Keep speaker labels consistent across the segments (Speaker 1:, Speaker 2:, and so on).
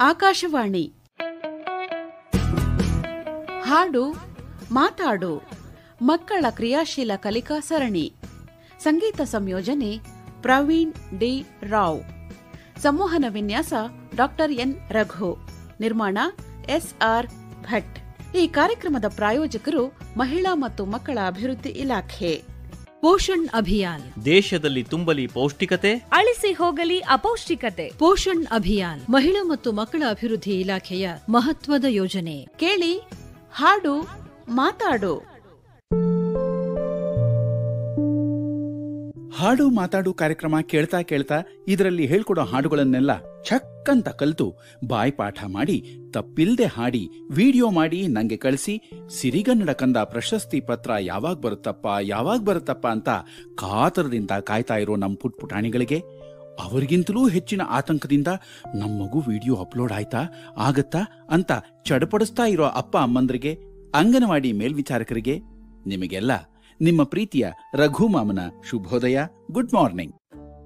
Speaker 1: ಆಕಾಶವಾಣಿ ಹಾಡು ಮಾತಾಡು ಮಕ್ಕಳ ಕ್ರಿಯಾಶೀಲ ಕಲಿಕಾ ಸರಣಿ ಸಂಗೀತ ಸಂಯೋಜನೆ ಪ್ರವೀಣ್ ಡಿ ರಾವ್ ಸಂವಹನ ವಿನ್ಯಾಸ ಡಾಕ್ಟರ್ ಎನ್ ರಘು ನಿರ್ಮಾಣ ಎಸ್ಆರ್ ಭಟ್ ಈ ಕಾರ್ಯಕ್ರಮದ ಪ್ರಾಯೋಜಕರು ಮಹಿಳಾ ಮತ್ತು ಮಕ್ಕಳ ಅಭಿವೃದ್ಧಿ ಇಲಾಖೆ
Speaker 2: ಪೋಷಣ್ ಅಭಿಯಾನ್
Speaker 3: ದೇಶದಲ್ಲಿ ತುಂಬಲಿ ಪೌಷ್ಟಿಕತೆ
Speaker 2: ಅಳಿಸಿ ಹೋಗಲಿ ಅಪೌಷ್ಟಿಕತೆ ಪೋಷಣ್ ಅಭಿಯಾನ್ ಮಹಿಳಾ ಮತ್ತು ಮಕ್ಕಳ ಅಭಿವೃದ್ಧಿ ಇಲಾಖೆಯ ಮಹತ್ವದ ಯೋಜನೆ
Speaker 1: ಕೇಳಿ ಹಾಡು ಮಾತಾಡು
Speaker 4: ಹಾಡು ಮಾತಾಡು ಕಾರ್ಯಕ್ರಮ ಕೇಳ್ತಾ ಕೇಳ್ತಾ ಇದರಲ್ಲಿ ಹೇಳ್ಕೊಡೋ ಹಾಡುಗಳನ್ನೆಲ್ಲ ಛಕ್ ಅಂತ ಕಲಿತು ಬಾಯ್ಪಾಠ ಮಾಡಿ ತಪ್ಪಿಲ್ದೆ ಹಾಡಿ ವಿಡಿಯೋ ಮಾಡಿ ನಂಗೆ ಕಳಿಸಿ ಸಿರಿಗನ್ನಡ ಕಂದ ಪ್ರಶಸ್ತಿ ಪತ್ರ ಯಾವಾಗ ಬರುತ್ತಪ್ಪ ಯಾವಾಗ ಬರುತ್ತಪ್ಪ ಅಂತ ಕಾತರದಿಂದ ಕಾಯ್ತಾ ಇರೋ ನಮ್ಮ ಪುಟ್ ಪುಟಾಣಿಗಳಿಗೆ ಅವರಿಗಿಂತಲೂ ಹೆಚ್ಚಿನ ಆತಂಕದಿಂದ ನಮ್ಮ ಮಗು ವಿಡಿಯೋ ಅಪ್ಲೋಡ್ ಆಯ್ತಾ ಆಗತ್ತಾ ಅಂತ ಚಡಪಡಿಸ್ತಾ ಇರೋ ಅಪ್ಪ ಅಮ್ಮಂದ್ರಿಗೆ ಅಂಗನವಾಡಿ ಮೇಲ್ವಿಚಾರಕರಿಗೆ ನಿಮಗೆಲ್ಲ ನಿಮ್ಮ ಪ್ರೀತಿಯ ರಘು ಮಾಮನ ಶುಭೋದಯ ಗುಡ್ ಮಾರ್ನಿಂಗ್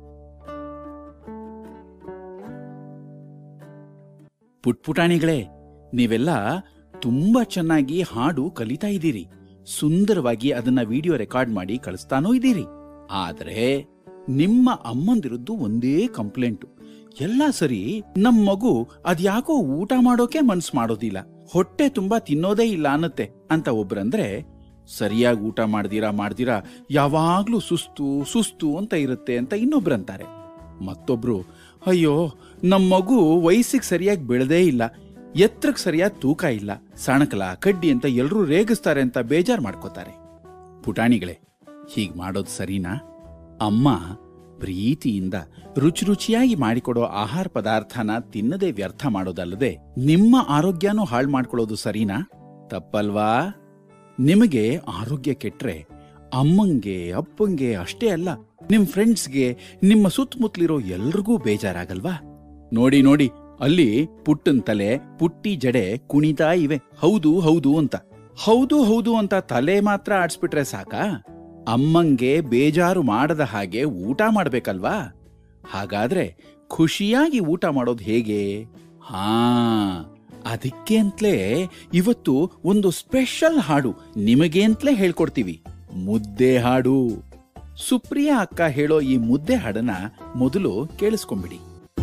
Speaker 4: ಪುಟ್ಪುಟಾಣಿಗಳೇ ನೀವೆಲ್ಲ ತುಂಬಾ ಚೆನ್ನಾಗಿ ಹಾಡು ಕಲಿತಾ ಇದ್ದೀರಿ ಸುಂದರವಾಗಿ ಅದನ್ನ ವಿಡಿಯೋ ರೆಕಾರ್ಡ್ ಮಾಡಿ ಕಳಿಸ್ತಾನೂ ಇದ್ದೀರಿ ಆದ್ರೆ ನಿಮ್ಮ ಅಮ್ಮಂದಿರದ್ದು ಒಂದೇ ಕಂಪ್ಲೇಂಟು ಎಲ್ಲ ಸರಿ ನಮ್ ಮಗು ಅದ್ಯಾಕೋ ಊಟ ಮಾಡೋಕೆ ಮನ್ಸ್ ಮಾಡೋದಿಲ್ಲ ಹೊಟ್ಟೆ ತುಂಬಾ ತಿನ್ನೋದೇ ಇಲ್ಲ ಅನ್ನತ್ತೆ ಅಂತ ಒಬ್ರಂದ್ರೆ ಸರಿಯಾಗಿ ಊಟ ಮಾಡ್ದಿರಾ ಮಾಡ್ದಿರಾ ಯಾವಾಗ್ಲೂ ಸುಸ್ತು ಸುಸ್ತು ಅಂತ ಇರುತ್ತೆ ಅಂತ ಇನ್ನೊಬ್ರಂತಾರೆ ಮತ್ತೊಬ್ರು ಅಯ್ಯೋ ನಮ್ ಮಗು ವಯಸ್ಸಿಗೆ ಸರಿಯಾಗಿ ಬೆಳೆದೇ ಇಲ್ಲ ಎತ್ರಕ್ ಸರಿಯಾದ ತೂಕ ಇಲ್ಲ ಸಣಕಲ ಕಡ್ಡಿ ಅಂತ ಎಲ್ರೂ ರೇಗಿಸ್ತಾರೆ ಅಂತ ಬೇಜಾರ್ ಮಾಡ್ಕೋತಾರೆ ಪುಟಾಣಿಗಳೇ ಹೀಗ್ ಮಾಡೋದು ಸರಿನಾ ಅಮ್ಮ ಪ್ರೀತಿಯಿಂದ ರುಚಿ ರುಚಿಯಾಗಿ ಮಾಡಿಕೊಡೋ ಆಹಾರ ಪದಾರ್ಥನ ತಿನ್ನದೇ ವ್ಯರ್ಥ ಮಾಡೋದಲ್ಲದೆ ನಿಮ್ಮ ಆರೋಗ್ಯನೂ ಹಾಳು ಮಾಡ್ಕೊಳ್ಳೋದು ಸರಿನಾ ತಪ್ಪಲ್ವಾ ನಿಮಗೆ ಆರೋಗ್ಯ ಕೆಟ್ರೆ ಅಮ್ಮಂಗೆ ಅಪ್ಪಂಗೆ ಅಷ್ಟೇ ಅಲ್ಲ ನಿಮ್ ಫ್ರೆಂಡ್ಸ್ಗೆ ನಿಮ್ಮ ಸುತ್ತಮುತ್ತಲಿರೋ ಎಲ್ರಿಗೂ ಬೇಜಾರಾಗಲ್ವಾ ನೋಡಿ ನೋಡಿ ಅಲ್ಲಿ ಪುಟ್ಟನ್ ತಲೆ ಪುಟ್ಟಿ ಜಡೆ ಕುಣಿತಾ ಇವೆ ಹೌದು ಹೌದು ಅಂತ ಹೌದು ಹೌದು ಅಂತ ತಲೆ ಮಾತ್ರ ಆಡ್ಸ್ಬಿಟ್ರೆ ಸಾಕಾ ಅಮ್ಮಂಗೆ ಬೇಜಾರು ಮಾಡದ ಹಾಗೆ ಊಟ ಮಾಡ್ಬೇಕಲ್ವಾ ಹಾಗಾದ್ರೆ ಖುಷಿಯಾಗಿ ಊಟ ಮಾಡೋದು ಹೇಗೆ ಹಾ ಅದಕ್ಕೆ ಅಂತಲೇ ಇವತ್ತು ಒಂದು ಸ್ಪೆಷಲ್ ಹಾಡು ನಿಮಗೆ ಅಂತಲೇ ಹೇಳ್ಕೊಡ್ತೀವಿ ಮುದ್ದೆ ಹಾಡು ಸುಪ್ರಿಯಾ ಅಕ್ಕ ಹೇಳೋ ಈ ಮುದ್ದೆ ಹಾಡನ್ನ ಮೊದಲು ಕೇಳಿಸ್ಕೊಂಬಿಡಿ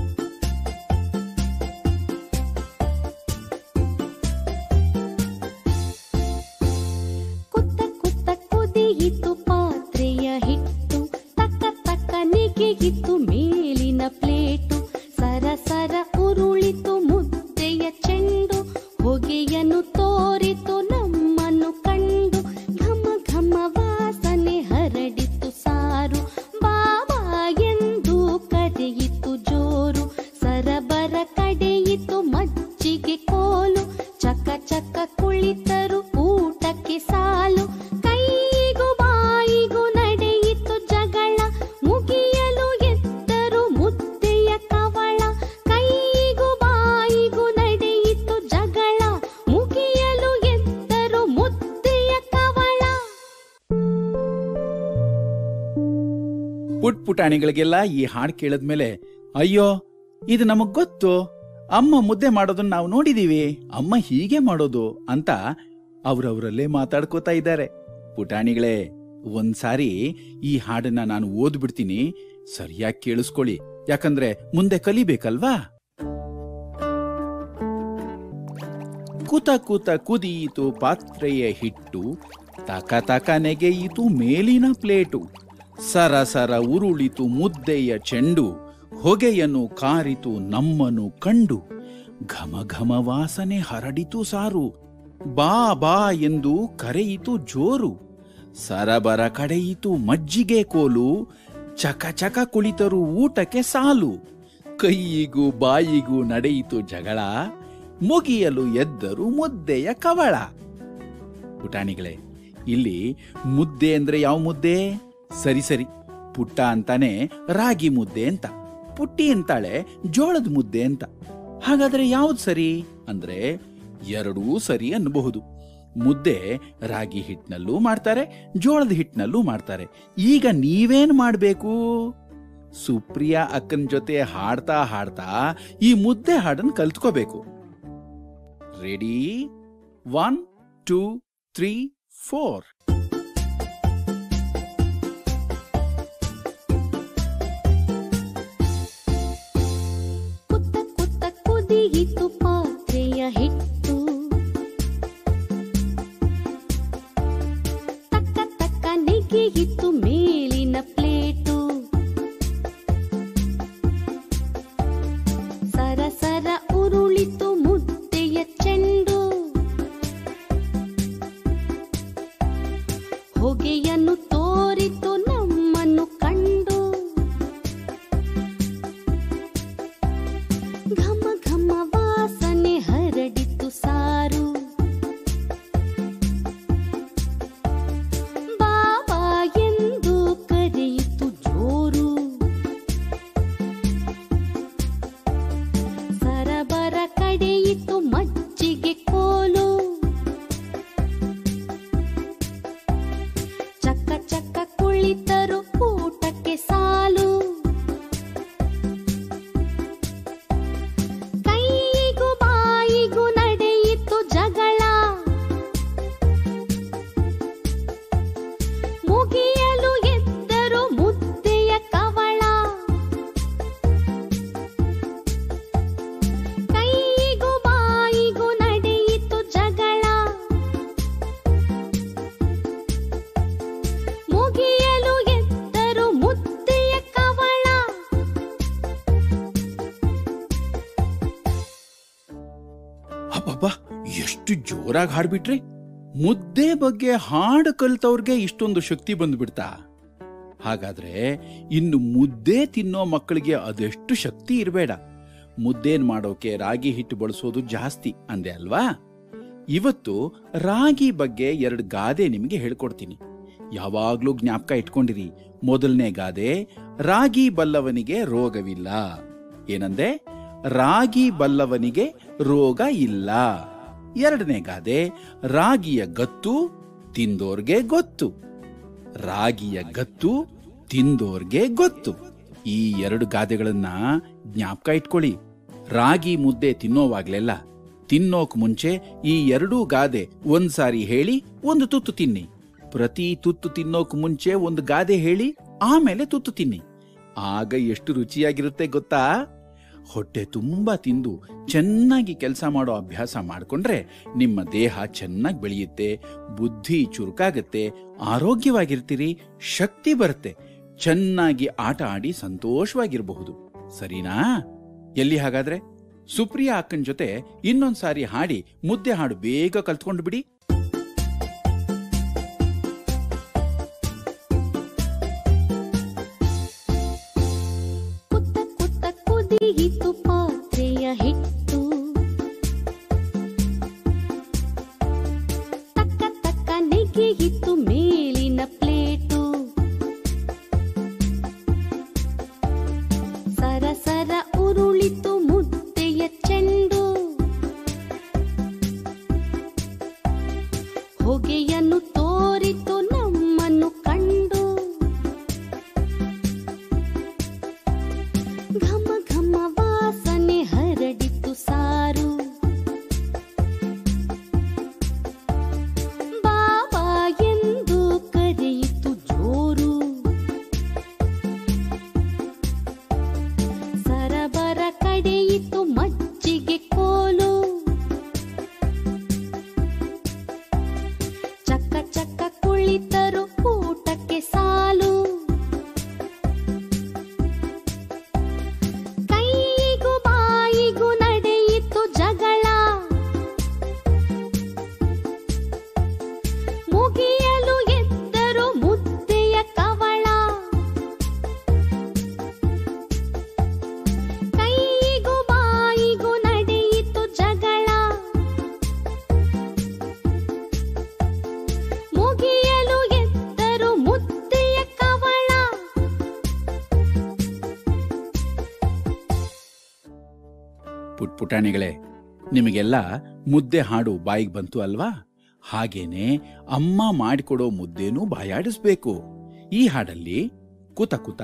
Speaker 5: ಕುತ್ತ ಕುತ್ತ ಕುದಿಯಿತು ಪಾತ್ರೆಯ ಹಿಟ್ಟು ತಕ್ಕ ತಕ್ಕ ನೆಗೆಯಿತು ಮೇಲಿನ ಪ್ಲೇಟು ಸರ ಸರ ಉರುಳಿತು ಮುದ್ದೆಯ ಚೆಂಡು ಹೊಗೆಯನ್ನು ತೋರಿತು ನಮ್ಮನ್ನು ಕಂಡು ಘಮ ಘಮ ವಾಸನೆ ಹರಡಿತು ಸಾರು ಬಾಬಾ ಎಂದು ಕರೆಯಿತು ಜೋರು ಸರಬರ ಕಡೆಯಿತು ಮಜ್ಜಿಗೆ ಕೋಲು ಚಕ ಚಕ ಕುಳಿತರು ಊಟಕ್ಕೆ ಸಾಲು ಕೈಗೂ ಬಾಯಿಗೂ ನಡೆಯಿತು ಜಗಳ ಮುಗಿಯಲು ಎತ್ತರು ಮುದ್ದೆಯ ಕವಳ ಕೈಗೂ ಬಾಯಿಗೂ ನಡೆಯಿತು ಜಗಳ ಮುಗಿಯಲು ಎತ್ತರು ಮುದ್ದೆಯ ಕವಳ
Speaker 4: ಪುಟ್ ಪುಟಾಣಿಗಳಿಗೆಲ್ಲ ಈ ಹಾಡು ಕೇಳಿದ್ಮೇಲೆ ಅಯ್ಯೋ ಇದು ನಮಗ್ ಗೊತ್ತು ಅಮ್ಮ ಮುದ್ದೆ ಮಾಡೋದನ್ನ ನಾವು ನೋಡಿದೀವಿ ಅಮ್ಮ ಹೀಗೆ ಮಾಡೋದು ಅಂತ ಅವ್ರವ್ರಲ್ಲೇ ಮಾತಾಡ್ಕೋತಾ ಇದ್ದಾರೆ ಪುಟಾಣಿಗಳೇ ಒಂದ್ಸಾರಿ ಈ ಹಾಡನ್ನ ನಾನು ಓದ್ಬಿಡ್ತೀನಿ ಸರಿಯಾಗಿ ಕೇಳಿಸ್ಕೊಳ್ಳಿ ಯಾಕಂದ್ರೆ ಮುಂದೆ ಕಲಿಬೇಕಲ್ವಾ ಕೂತ ಕೂತ ಕುದಿಯಿತು ಪಾತ್ರೆಯ ಹಿಟ್ಟು ತಕ ತಕ ನೆಗೆಯಿತು ಮೇಲಿನ ಪ್ಲೇಟು ಸರ ಸರ ಉರುಳಿತು ಮುದ್ದೆಯ ಚೆಂಡು ಹೊಗೆಯನ್ನು ಕಾರಿತು ನಮ್ಮನು ಕಂಡು ಘಮ ಘಮ ವಾಸನೆ ಹರಡಿತು ಸಾರು ಬಾ ಬಾ ಎಂದು ಕರೆಯಿತು ಜೋರು ಸರಬರ ಕಡೆಯಿತು ಮಜ್ಜಿಗೆ ಕೋಲು ಚಕ ಚಕ ಕುಳಿತರು ಊಟಕ್ಕೆ ಸಾಲು ಕೈಯಿಗೂ ಬಾಯಿಗೂ ನಡೆಯಿತು ಜಗಳ ಮುಗಿಯಲು ಎದ್ದರು ಮುದ್ದೆಯ ಕವಳ ಪುಟಾಣಿಗಳೇ ಇಲ್ಲಿ ಮುದ್ದೆ ಅಂದ್ರೆ ಯಾವ ಮುದ್ದೆ ಸರಿ ಸರಿ ಪುಟ್ಟ ಅಂತಾನೆ ರಾಗಿ ಮುದ್ದೆ ಅಂತ ಪುಟ್ಟಿ ಅಂತಾಳೆ ಜೋಳದ ಮುದ್ದೆ ಅಂತ ಹಾಗಾದ್ರೆ ಯಾವ್ದು ಸರಿ ಅಂದ್ರೆ ಎರಡೂ ಸರಿ ಅನ್ನಬಹುದು ಮುದ್ದೆ ರಾಗಿ ಹಿಟ್ಟಿನಲ್ಲೂ ಮಾಡ್ತಾರೆ ಜೋಳದ ಹಿಟ್ಟಿನಲ್ಲೂ ಮಾಡ್ತಾರೆ ಈಗ ನೀವೇನ್ ಮಾಡ್ಬೇಕು ಸುಪ್ರಿಯಾ ಅಕ್ಕನ ಜೊತೆ ಹಾಡ್ತಾ ಹಾಡ್ತಾ ಈ ಮುದ್ದೆ ಹಾಡನ್ ಕಲ್ತ್ಕೋಬೇಕು ready one two three four
Speaker 5: ಕುತ್ತ ಕುತ್ತ ಕುದಿಯಿತು ಪಾತ್ರೆಯ ಹಿಟ್ಟು ತಕ್ಕ ತಕ್ಕ ನೆಗೆಯಿತು ಮೇಲಿನ ಪ್ಲೇಟು ಸರ ಸರ ಉರುಳಿತು ಮುದ್ದೆಯ ಚೆಂಡು ಹೊಗೆಯನ್ನು ತೋರಿತು ನಮ್ಮನ್ನು ಕಂಡು ಘಮ ಘಮ ವಾಸನೆ ಹರಡಿತು ಸಾರು ಬಾಬಾ ಎಂದು ಕರೆಯಿತು ಜೋರು ಸರಬರ ಕಡೆಯಿತು ಮಜ್ಜಿಗೆ ಕೋಲು ಚಕ್ಕ ಚಕ್ಕ ಕುಳಿತರು ಊಟಕ್ಕೆ ಸಾಲು ಕೈಗೂ ಬಾಯಿಗೂ ನಡೆಯಿತು ಜಗಳ ಮುಗಿಯಲು ಎದ್ದರು ಮುದ್ದೆಯ ಕವಳ ಕೈಗೂ ಬಾಯಿಗೂ ನಡೆಯಿತು ಜಗಳ ಮುಗಿಯಲು ಎದ್ದರು ಮುದ್ದೆಯ ಕವಳ
Speaker 4: ಅಬ್ಬಬ್ಬಾ ಎಷ್ಟು ಜೋರಾಗಿ ಹಾಡ್ಬಿಟ್ರಿ ಮುದ್ದೆ ಬಗ್ಗೆ ಹಾಡು ಕಲ್ತವ್ರಿಗೆ ಇಷ್ಟೊಂದು ಶಕ್ತಿ ಬಂದ್ಬಿಡ್ತಾ ಹಾಗಾದ್ರೆ ಇನ್ನು ಮುದ್ದೆ ತಿನ್ನೋ ಮಕ್ಕಳಿಗೆ ಅದೆಷ್ಟು ಶಕ್ತಿ ಇರಬೇಡ ಮುದ್ದೇನ್ ಮಾಡೋಕೆ ರಾಗಿ ಹಿಟ್ಟು ಬಳಸೋದು ಜಾಸ್ತಿ ಅಂದೆ ಅಲ್ವಾ ಇವತ್ತು ರಾಗಿ ಬಗ್ಗೆ ಎರಡು ಗಾದೆ ನಿಮಗೆ ಹೇಳ್ಕೊಡ್ತೀನಿ ಯಾವಾಗ್ಲೂ ಜ್ಞಾಪಕ ಇಟ್ಕೊಂಡಿರಿ ಮೊದಲನೇ ಗಾದೆ ರಾಗಿ ಬಲ್ಲವನಿಗೆ ರೋಗವಿಲ್ಲ ಏನಂದೆ ರಾಗಿ ಬಲ್ಲವನಿಗೆ ರೋಗ ಇಲ್ಲ ಎರಡನೇ ಗಾದೆ ರಾಗಿಯ ಗತ್ತು ತಿಂದೋರ್ಗೆ ಗೊತ್ತು ರಾಗಿಯ ಗತ್ತು ತಿಂದೋರ್ಗೆ ಗೊತ್ತು ಈ ಎರಡು ಗಾದೆಗಳನ್ನ ಜ್ಞಾಪಕ ಇಟ್ಕೊಳ್ಳಿ ರಾಗಿ ಮುದ್ದೆ ತಿನ್ನೋವಾಗ್ಲೆಲ್ಲ ತಿನ್ನೋಕ್ ಮುಂಚೆ ಈ ಎರಡೂ ಗಾದೆ ಒಂದ್ಸಾರಿ ಹೇಳಿ ಒಂದು ತುತ್ತು ತಿನ್ನಿ ಪ್ರತಿ ತುತ್ತು ತಿನ್ನೋಕ್ ಮುಂಚೆ ಒಂದು ಗಾದೆ ಹೇಳಿ ಆಮೇಲೆ ತುತ್ತು ತಿನ್ನಿ ಆಗ ಎಷ್ಟು ರುಚಿಯಾಗಿರುತ್ತೆ ಗೊತ್ತಾ ಹೊಟ್ಟೆ ತುಂಬಾ ತಿಂದು ಚೆನ್ನಾಗಿ ಕೆಲಸ ಮಾಡೋ ಅಭ್ಯಾಸ ಮಾಡಿಕೊಂಡ್ರೆ ನಿಮ್ಮ ದೇಹ ಚೆನ್ನಾಗಿ ಬೆಳೆಯುತ್ತೆ ಬುದ್ಧಿ ಚುರುಕಾಗತ್ತೆ ಆರೋಗ್ಯವಾಗಿರ್ತೀರಿ ಶಕ್ತಿ ಬರುತ್ತೆ ಚೆನ್ನಾಗಿ ಆಟ ಆಡಿ ಸಂತೋಷವಾಗಿರಬಹುದು ಸರಿನಾ ಎಲ್ಲಿ ಹಾಗಾದ್ರೆ ಸುಪ್ರಿಯಾ ಅಕ್ಕನ ಜೊತೆ ಇನ್ನೊಂದ್ಸಾರಿ ಹಾಡಿ ಮುದ್ದೆ ಹಾಡು ಬೇಗ ಕಲ್ತ್ಕೊಂಡು ಬಿಡಿ
Speaker 5: ಕುತ್ತ ಕುತ್ತ ಕುದಿಯಿತು ಪಾತ್ರೆಯ ಹಿಟ್ಟು ತಕ್ಕ ತಕ್ಕ ನೆಗೆಯಿತು ಮೇಲಿನ ಪ್ಲೇಟು ಸರ ಸರ ಉರುಳಿತು ಮುದ್ದೆಯ ಚೆಂಡು ಹೊಗೆಯನ್ನು ತೋರಿತು ನಮ್ಮನ್ನು ಕಂಡು ಘಮ ಘಮ ವಾಸನೆ ಹರಡಿತು ಸಾರು ಬಾಬಾ ಎಂದು ಕರೆಯಿತು ಜೋರು ಸರಬರ ಕಡೆಯಿತು ಮಜ್ಜಿಗೆ ಕೋಲು ಚಕ್ಕ ಚಕ್ಕ ಕುಳಿತರು ಊಟಕ್ಕೆ ಸಾಲು ಕೈಗೂ ಬಾಯಿಗೂ ನಡೆಯಿತು ಜಗಳ ಮುಗಿಯಲು ಎದ್ದರು ಮುದ್ದೆಯ ಕವಳ ಕೈಗೂ ಬಾಯಿಗೂ ನಡೆಯಿತು ಜಗಳ ಮುಗಿಯಲು ಎದ್ದರು ಮುದ್ದೆಯ ಕವಳ
Speaker 4: ಪುಟ್ಪುಟಾಣಿಗಳೇ ನಿಮಗೆಲ್ಲ ಮುದ್ದೆ ಹಾಡು ಬಾಯಿಗೆ ಬಂತು ಅಲ್ವಾ ಹಾಗೇನೆ ಅಮ್ಮ ಮಾಡಿಕೊಡೋ ಮುದ್ದೆನೂ ಬಾಯಾಡಿಸ್ಬೇಕು ಈ ಹಾಡಲ್ಲಿ ಕುತ ಕುತ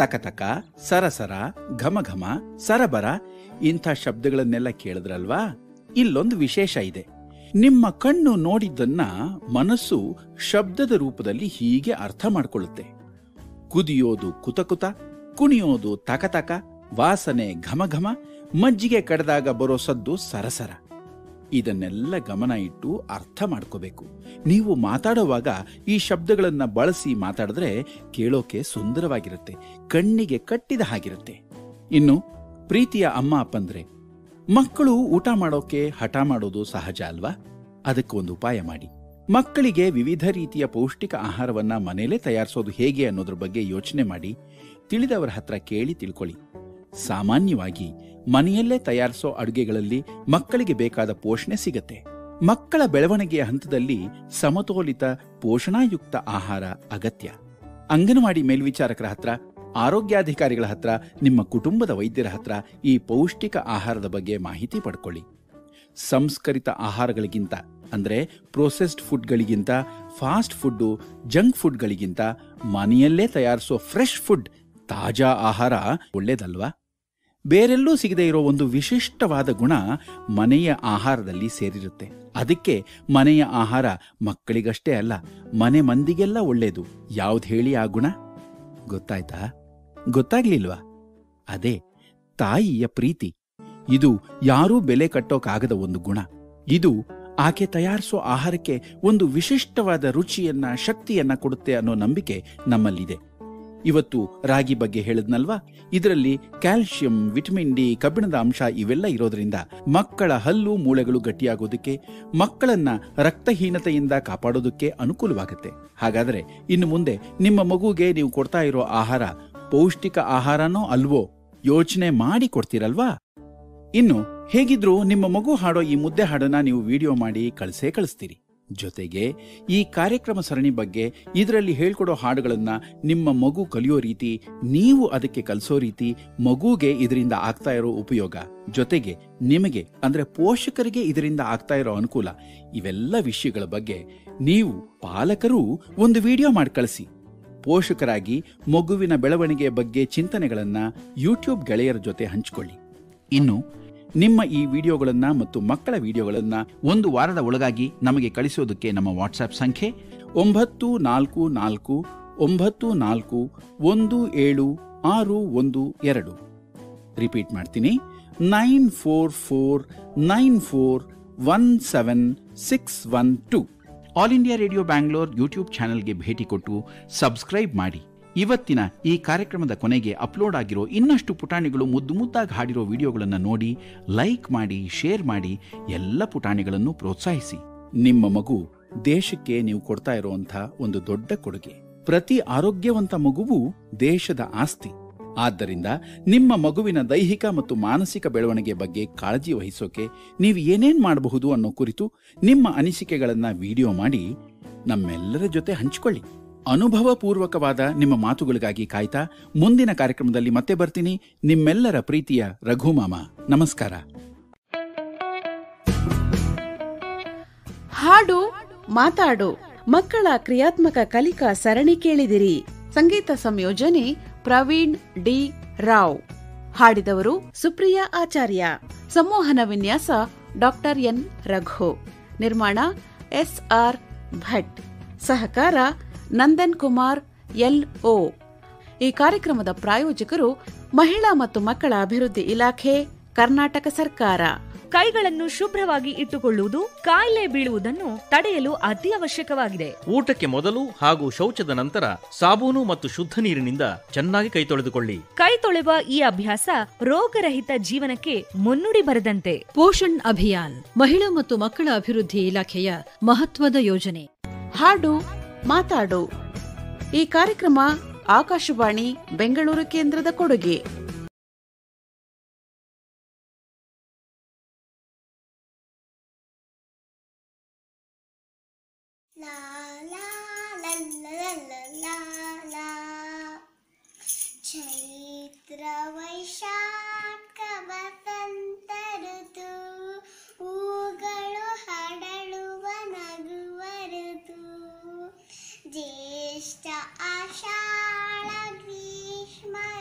Speaker 4: ತಕತಕ ಸರಸರ ಘಮಘಮ ಸರಬರ ಇಂಥ ಶಬ್ದಗಳನ್ನೆಲ್ಲ ಕೇಳಿದ್ರಲ್ವಾ ಇಲ್ಲೊಂದು ವಿಶೇಷ ಇದೆ ನಿಮ್ಮ ಕಣ್ಣು ನೋಡಿದ್ದನ್ನ ಮನಸ್ಸು ಶಬ್ದದ ರೂಪದಲ್ಲಿ ಹೀಗೆ ಅರ್ಥ ಮಾಡ್ಕೊಳ್ಳುತ್ತೆ ಕುದಿಯೋದು ಕುತಕುತ ಕುಣಿಯೋದು ತಕತಕ ವಾಸನೆ ಘಮಘಮ ಮಜ್ಜಿಗೆ ಕಡ್ದಾಗ ಬರೋ ಸದ್ದು ಸರಸರ ಇದನ್ನೆಲ್ಲ ಗಮನ ಇಟ್ಟು ಅರ್ಥ ಮಾಡ್ಕೋಬೇಕು ನೀವು ಮಾತಾಡುವಾಗ ಈ ಶಬ್ದಗಳನ್ನ ಬಳಸಿ ಮಾತಾಡಿದ್ರೆ ಕೇಳೋಕೆ ಸುಂದರವಾಗಿರುತ್ತೆ ಕಣ್ಣಿಗೆ ಕಟ್ಟಿದ ಹಾಗಿರುತ್ತೆ ಇನ್ನು ಪ್ರೀತಿಯ ಅಮ್ಮ ಅಪ್ಪಂದ್ರೆ ಮಕ್ಕಳು ಊಟ ಮಾಡೋಕೆ ಹಠ ಮಾಡೋದು ಸಹಜ ಅಲ್ವಾ ಅದಕ್ಕೆ ಒಂದು ಉಪಾಯ ಮಾಡಿ ಮಕ್ಕಳಿಗೆ ವಿವಿಧ ರೀತಿಯ ಪೌಷ್ಟಿಕ ಆಹಾರವನ್ನ ಮನೇಲೇ ತಯಾರಿಸೋದು ಹೇಗೆ ಅನ್ನೋದ್ರ ಬಗ್ಗೆ ಯೋಚನೆ ಮಾಡಿ ತಿಳಿದವರ ಹತ್ರ ಕೇಳಿ ತಿಳ್ಕೊಳ್ಳಿ ಸಾಮಾನ್ಯವಾಗಿ ಮನೆಯಲ್ಲೇ ತಯಾರಿಸೋ ಅಡುಗೆಗಳಲ್ಲಿ ಮಕ್ಕಳಿಗೆ ಬೇಕಾದ ಪೋಷಣೆ ಸಿಗತ್ತೆ ಮಕ್ಕಳ ಬೆಳವಣಿಗೆಯ ಹಂತದಲ್ಲಿ ಸಮತೋಲಿತ ಪೋಷಣಾಯುಕ್ತ ಆಹಾರ ಅಗತ್ಯ ಅಂಗನವಾಡಿ ಮೇಲ್ವಿಚಾರಕರ ಹತ್ರ ಆರೋಗ್ಯಾಧಿಕಾರಿಗಳ ಹತ್ರ ನಿಮ್ಮ ಕುಟುಂಬದ ವೈದ್ಯರ ಹತ್ರ ಈ ಪೌಷ್ಟಿಕ ಆಹಾರದ ಬಗ್ಗೆ ಮಾಹಿತಿ ಪಡ್ಕೊಳ್ಳಿ ಸಂಸ್ಕರಿತ ಆಹಾರಗಳಿಗಿಂತ ಅಂದ್ರೆ ಪ್ರೋಸೆಸ್ಡ್ ಫುಡ್ಗಳಿಗಿಂತ ಫಾಸ್ಟ್ ಫುಡ್ಡು ಜಂಕ್ ಫುಡ್ಗಳಿಗಿಂತ ಮನೆಯಲ್ಲೇ ತಯಾರಿಸೋ ಫ್ರೆಶ್ ಫುಡ್ ತಾಜಾ ಆಹಾರ ಒಳ್ಳೇದಲ್ವಾ ಬೇರೆಲ್ಲೂ ಸಿಗದೇ ಇರೋ ಒಂದು ವಿಶಿಷ್ಟವಾದ ಗುಣ ಮನೆಯ ಆಹಾರದಲ್ಲಿ ಸೇರಿರುತ್ತೆ ಅದಕ್ಕೆ ಮನೆಯ ಆಹಾರ ಮಕ್ಕಳಿಗಷ್ಟೇ ಅಲ್ಲ ಮನೆ ಮಂದಿಗೆಲ್ಲ ಒಳ್ಳೇದು ಯಾವ್ದು ಹೇಳಿ ಆ ಗುಣ ಗೊತ್ತಾಯ್ತಾ ಗೊತ್ತಾಗ್ಲಿಲ್ವಾ ಅದೇ ತಾಯಿಯ ಪ್ರೀತಿ ಇದು ಯಾರೂ ಬೆಲೆ ಕಟ್ಟೋಕಾಗದ ಒಂದು ಗುಣ ಇದು ಆಕೆ ತಯಾರಿಸೋ ಆಹಾರಕ್ಕೆ ಒಂದು ವಿಶಿಷ್ಟವಾದ ರುಚಿಯನ್ನ ಶಕ್ತಿಯನ್ನ ಕೊಡುತ್ತೆ ಅನ್ನೋ ನಂಬಿಕೆ ನಮ್ಮಲ್ಲಿದೆ ಇವತ್ತು ರಾಗಿ ಬಗ್ಗೆ ಹೇಳಿದ್ನಲ್ವಾ ಇದರಲ್ಲಿ ಕ್ಯಾಲ್ಸಿಯಂ ವಿಟಮಿನ್ ಡಿ ಕಬ್ಬಿಣದ ಅಂಶ ಇವೆಲ್ಲ ಇರೋದ್ರಿಂದ ಮಕ್ಕಳ ಹಲ್ಲು ಮೂಳೆಗಳು ಗಟ್ಟಿಯಾಗೋದಕ್ಕೆ ಮಕ್ಕಳನ್ನ ರಕ್ತಹೀನತೆಯಿಂದ ಕಾಪಾಡೋದಕ್ಕೆ ಅನುಕೂಲವಾಗುತ್ತೆ ಹಾಗಾದರೆ ಇನ್ನು ಮುಂದೆ ನಿಮ್ಮ ಮಗುಗೆ ನೀವು ಕೊಡ್ತಾ ಇರೋ ಆಹಾರ ಪೌಷ್ಟಿಕ ಆಹಾರನೋ ಅಲ್ವೋ ಯೋಚನೆ ಮಾಡಿ ಕೊಡ್ತೀರಲ್ವಾ ಇನ್ನು ಹೇಗಿದ್ರೂ ನಿಮ್ಮ ಮಗು ಹಾಡೋ ಈ ಮುದ್ದೆ ಹಾಡನ್ನ ನೀವು ವಿಡಿಯೋ ಮಾಡಿ ಕಳಿಸೇ ಕಳಿಸ್ತೀರಿ ಜೊತೆಗೆ ಈ ಕಾರ್ಯಕ್ರಮ ಸರಣಿ ಬಗ್ಗೆ ಇದರಲ್ಲಿ ಹೇಳ್ಕೊಡೋ ಹಾಡುಗಳನ್ನ ನಿಮ್ಮ ಮಗು ಕಲಿಯೋ ರೀತಿ ನೀವು ಅದಕ್ಕೆ ಕಲಿಸೋ ರೀತಿ ಮಗುಗೆ ಇದರಿಂದ ಆಗ್ತಾ ಇರೋ ಉಪಯೋಗ ಜೊತೆಗೆ ನಿಮಗೆ ಅಂದ್ರೆ ಪೋಷಕರಿಗೆ ಇದರಿಂದ ಆಗ್ತಾ ಇರೋ ಅನುಕೂಲ ಇವೆಲ್ಲ ವಿಷಯಗಳ ಬಗ್ಗೆ ನೀವು ಪಾಲಕರು ಒಂದು ವಿಡಿಯೋ ಮಾಡಿ ಕಳಿಸಿ ಪೋಷಕರಾಗಿ ಮಗುವಿನ ಬೆಳವಣಿಗೆಯ ಬಗ್ಗೆ ಚಿಂತನೆಗಳನ್ನ ಯೂಟ್ಯೂಬ್ ಗೆಳೆಯರ ಜೊತೆ ಹಂಚಿಕೊಳ್ಳಿ ಇನ್ನು ನಿಮ್ಮ ಈ ವಿಡಿಯೋಗಳನ್ನ ಮತ್ತು ಮಕ್ಕಳ ವಿಡಿಯೋಗಳನ್ನ ಒಂದು ವಾರದ ಒಳಗಾಗಿ ನಮಗೆ ಕಳಿಸೋದಕ್ಕೆ ನಮ್ಮ ವಾಟ್ಸ್ಆಪ್ ಸಂಖ್ಯೆ ಒಂಬತ್ತು ನಾಲ್ಕು ನಾಲ್ಕು ಒಂಬತ್ತು ನಾಲ್ಕು ಒಂದು ಏಳು ಆರು ಒಂದು ಎರಡು ರಿಪೀಟ್ ಮಾಡ್ತೀನಿ nine four four nine four one seven six one two all India radio Bangalore YouTube ಚಾನೆಲ್ಗೆ ಭೇಟಿ ಕೊಟ್ಟು ಸಬ್ಸ್ಕ್ರೈಬ್ ಮಾಡಿ ಇವತ್ತಿನ ಈ ಕಾರ್ಯಕ್ರಮದ ಕೊನೆಗೆ ಅಪ್ಲೋಡ್ ಆಗಿರೋ ಇನ್ನಷ್ಟು ಪುಟಾಣಿಗಳು ಮುದ್ದು ಮುದ್ದಾಗಿ ಹಾಡಿರೋ ವಿಡಿಯೋಗಳನ್ನು ನೋಡಿ ಲೈಕ್ ಮಾಡಿ ಶೇರ್ ಮಾಡಿ ಎಲ್ಲ ಪುಟಾಣಿಗಳನ್ನು ಪ್ರೋತ್ಸಾಹಿಸಿ ನಿಮ್ಮ ಮಗು ದೇಶಕ್ಕೆ ನೀವು ಕೊಡ್ತಾ ಇರುವಂಥ ಒಂದು ದೊಡ್ಡ ಕೊಡುಗೆ ಪ್ರತಿ ಆರೋಗ್ಯವಂತ ಮಗುವು ದೇಶದ ಆಸ್ತಿ ಆದ್ದರಿಂದ ನಿಮ್ಮ ಮಗುವಿನ ದೈಹಿಕ ಮತ್ತು ಮಾನಸಿಕ ಬೆಳವಣಿಗೆ ಬಗ್ಗೆ ಕಾಳಜಿ ವಹಿಸೋಕೆ ನೀವು ಏನೇನ್ ಮಾಡಬಹುದು ಅನ್ನೋ ಕುರಿತು ನಿಮ್ಮ ಅನಿಸಿಕೆಗಳನ್ನ ವಿಡಿಯೋ ಮಾಡಿ ನಮ್ಮೆಲ್ಲರ ಜೊತೆ ಹಂಚಿಕೊಳ್ಳಿ ಅನುಭವ ಪೂರ್ವಕವಾದ ನಿಮ್ಮ ಮಾತುಗಳಿಗಾಗಿ ಕಾಯ್ತಾ ಮುಂದಿನ ಕಾರ್ಯಕ್ರಮದಲ್ಲಿ ಮತ್ತೆ ಬರ್ತೀನಿ ನಿಮ್ಮೆಲ್ಲರ ಪ್ರೀತಿಯ ರಘುಮಾಮ ನಮಸ್ಕಾರ
Speaker 1: ಹಾಡು ಮಾತಾಡು ಮಕ್ಕಳ ಕ್ರಿಯಾತ್ಮಕ ಕಲಿಕಾ ಸರಣಿ ಕೇಳಿದಿರಿ ಸಂಗೀತ ಸಂಯೋಜನೆ ಪ್ರವೀಣ್ ಡಿ ರಾವ್ ಹಾಡಿದವರು ಸುಪ್ರಿಯಾ ಆಚಾರ್ಯ ಸಂಮೋಹನ ವಿನ್ಯಾಸ ಡಾಕ್ಟರ್ ಎನ್ ರಘು ನಿರ್ಮಾಣ ಎಸ್ ಆರ್ ಭಟ್ ಸಹಕಾರ ನಂದನ್ ಕುಮಾರ್ ಎಲ್ ಓ ಈ ಕಾರ್ಯಕ್ರಮದ ಪ್ರಾಯೋಜಕರು ಮಹಿಳಾ ಮತ್ತು ಮಕ್ಕಳ ಅಭಿವೃದ್ಧಿ ಇಲಾಖೆ ಕರ್ನಾಟಕ ಸರ್ಕಾರ
Speaker 2: ಕೈಗಳನ್ನು ಶುಭ್ರವಾಗಿ ಇಟ್ಟುಕೊಳ್ಳುವುದು ಕಾಯಿಲೆ ಬೀಳುವುದನ್ನು ತಡೆಯಲು ಅತಿ ಅವಶ್ಯಕವಾಗಿದೆ
Speaker 3: ಊಟಕ್ಕೆ ಮೊದಲು ಹಾಗೂ ಶೌಚದ ನಂತರ ಸಾಬೂನು ಮತ್ತು ಶುದ್ಧ ನೀರಿನಿಂದ ಚೆನ್ನಾಗಿ ಕೈ ತೊಳೆದುಕೊಳ್ಳಿ
Speaker 2: ಕೈ ತೊಳೆವ ಈ ಅಭ್ಯಾಸ ರೋಗರಹಿತ ಜೀವನಕ್ಕೆ ಮುನ್ನುಡಿ ಬರೆದಂತೆ ಪೋಷಣ್ ಅಭಿಯಾನ್ ಮಹಿಳಾ ಮತ್ತು ಮಕ್ಕಳ ಅಭಿವೃದ್ಧಿ ಇಲಾಖೆಯ ಮಹತ್ವದ ಯೋಜನೆ
Speaker 1: ಹಾಡು ಮಾತಾಡು ಈ ಕಾರ್ಯಕ್ರಮ ಆಕಾಶವಾಣಿ ಬೆಂಗಳೂರು ಕೇಂದ್ರದ ಕೊಡುಗೆ
Speaker 6: La la la la la la la Chaitra Vaishakha ವಸಂತ ಋತು ಹೂಗಳು ಹರಳುವ ನಗುವ ಋತು ಜ್ಯೇಷ್ಠ ಆಷಾಢ ಗ್ರೀಷ್ಮ